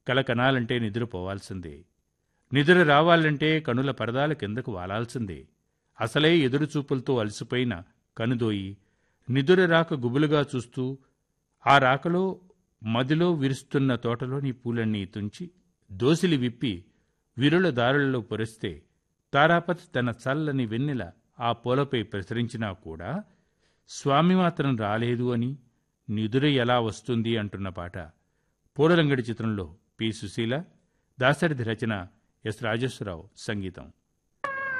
కల కనాలంటే నిద్రపోవాల్సిందే నిద్ర రావాలంటే కనుల పరదాల కిందకు వాలాల్సిందే అసలే ఎదురుచూపులతో అలసిపోయిన కనుదోయి నిదుర రాక గుబులుగా చూస్తూ ఆ రాకలో మదిలో విరుస్తున్న తోటలోని పూలన్నీ తుంచి దోసిలి విప్పి విరుల దారులలో పొరిస్తే తారాపతి తన చల్లని వెన్నెల ఆ పూలపై ప్రసరించినా కూడా స్వామి మాత్రం రాలేదు అని నిదుర ఎలా వస్తుంది అంటున్న పాట పూలరంగడి చిత్రంలో పి సుశీల దాశరథి రచన ఎస్ రాజేశ్వరరావు సంగీతం